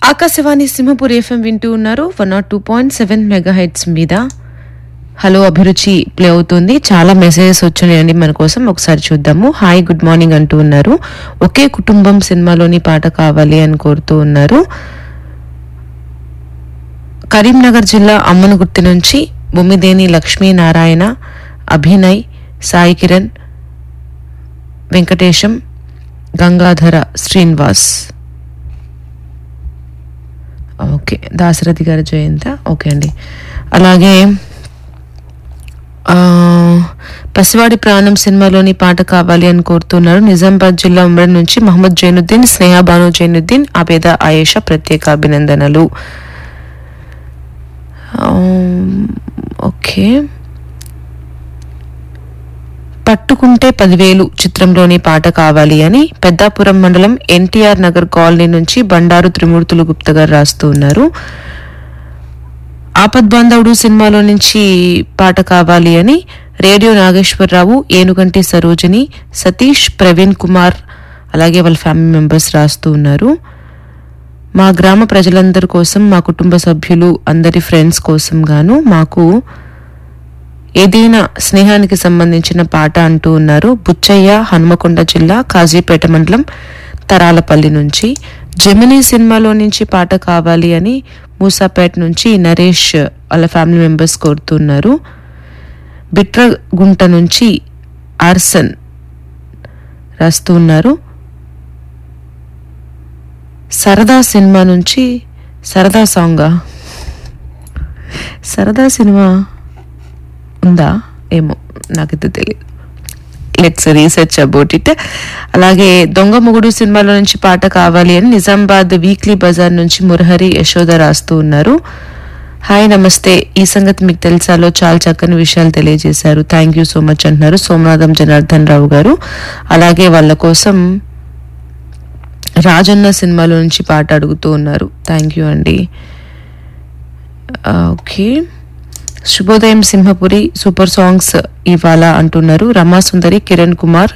Akashvani Simhapur FM వింటూ ఉన్నారు one nought two point seven megahertz మీద హలో అభిరుచి ప్లే అవుతుంది చాలా మెసేజెస్ వచ్చినాయండి మన కోసం ఒకసారి చూద్దాము హాయ్ గుడ్ మార్నింగ్ అంటూ ఉన్నారు ఒకే కుటుంబం సినిమాలోని పాట కావాలి అని కోరుతూ ఉన్నారు కరీంనగర్ జిల్లా అమ్మనగుర్తి నుంచి బొమ్మిదేని లక్ష్మీనారాయణ అభినయ్ సాయి కిరణ్ వెంకటేశం గంగాధర శ్రీనివాస్ ఓకే దాశరథి గారి జయంత ఓకే అండి అలాగే ఆ, పసివాడి ప్రాణం సినిమాలోని పాట కావాలి అని కోరుతున్నారు నిజామాబాద్ జిల్లా ఉమ్మడి నుంచి మహమ్మద్ జైనుద్దీన్ స్నేహ బాను జైనుద్దీన్ ఆబేద ఆయేషా ప్రత్యేక అభినందనలు ఆ, ఓకే పట్టుకుంటే పదివేలు చిత్రంలోని పాట కావాలి అని పెద్దాపురం మండలం ఎన్టీఆర్ నగర్ కాలనీ నుంచి బండారు త్రిమూర్తులు గుప్త గారు రాస్తూ ఉన్నారు ఆపద్ బాంధవుడు సినిమాలో నుంచి పాట కావాలి అని రేడియో నాగేశ్వరరావు ఏనుగంటి సరోజిని సతీష్ ప్రవీణ్ కుమార్ అలాగే వాళ్ళ ఫ్యామిలీ మెంబర్స్ రాస్తూ ఉన్నారు మా గ్రామ ప్రజలందరి కోసం మా కుటుంబ సభ్యులు అందరి ఫ్రెండ్స్ కోసం గాను మాకు ఏదైనా స్నేహానికి సంబంధించిన పాట అంటూ ఉన్నారు బుచ్చయ్య హనుమకొండ జిల్లా కాజీపేట మండలం తరాలపల్లి నుంచి జమినీ సినిమాలో నుంచి పాట కావాలి అని మూసాపేట నుంచి నరేష్ వాళ్ళ ఫ్యామిలీ మెంబర్స్ కోరుతున్నారు బిట్రగుంట నుంచి ఆర్సన్ రాస్తూ ఉన్నారు సరదా సినిమా నుంచి సరదా సాంగా సరదా సినిమా ఉందా ఏమో నాకైతే తెలియదు లెట్స్ రీసెర్చ్ అబౌట్ ఇట్ అలాగే దొంగ మొగుడు సినిమాలో నుంచి పాట కావాలి అని నిజామాబాద్ వీక్లీ బజార్ నుంచి మురహరి యశోద రాస్తూ ఉన్నారు హాయ్ నమస్తే ఈ సంగతి మీకు తెలుసాలో చాలా చక్కని విషయాలు తెలియజేశారు థ్యాంక్ యూ సో మచ్ అంటున్నారు సోమనాథం జనార్దన్ రావు గారు అలాగే వాళ్ళ కోసం రాజన్న సినిమాలో నుంచి పాట అడుగుతూ ఉన్నారు థ్యాంక్ యూ అండి ఓకే శుభోదయం సింహపురి సూపర్ సాంగ్స్ ఇవాళ అంటున్నారు రమాసుందరి కిరణ్ కుమార్